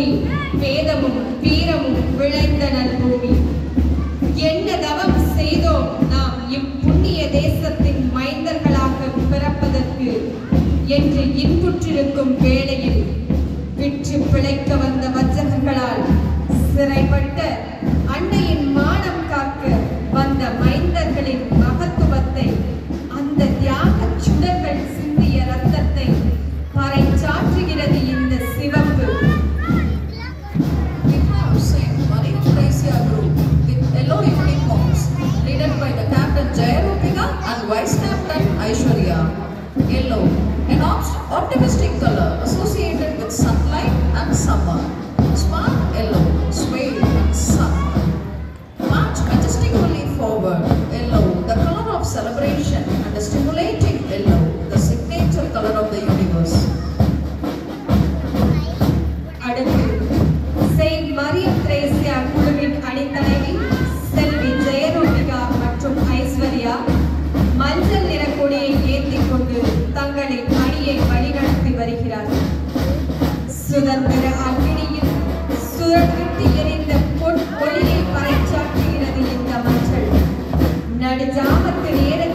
பூமி வேதமும் வீரமும் விளைந்த நல்பூமி என்ன தவம் செய்தோம் நாம் இப்புண்ணிய தேசத்தின் மைந்தர்களாக பிறப்பதற்கு என்று இன்புற்றிருக்கும் வேளையில் விற்று பிழைக்க வந்த வஞ்சகர்களால் சிறைப்பட்ட அன்னையின் மானம் காக்க வந்த மைந்தர்களின் மகத்துவத்தை அந்த தியாகச் சுடர்கள் சிந்திய ரத்தத்தை பறைச்சாற்றுகிறது இந்த சிவப்பு We have Saint Maria Theresia group with yellow uniforms, led by the Captain Jayarupika and Vice Captain Aishwarya. Yellow, an op- optimistic color associated with sunlight and summer. Smart yellow, sway and sun. March majestically forward. Yellow, the color of celebration and a stimulating yellow, the signature color of the universe. அடுத்து saint Mariam Thresia குழுவின் அணித்தலைவி செல்வி ஜெயரூபிகா மற்றும் ஐஸ்வர்யா மஞ்சள் நிற கொடியை ஏந்திக் கொண்டு தங்களின் அணியை வழிநடத்தி வருகிறார்கள் சுதந்திர அக்னியில் சுழற்றிட்டு எரிந்த பொன் ஒளியை பறைச்சாற்றுகிறது இந்த மஞ்சள் நடுஜாமத்து நேரத்தில்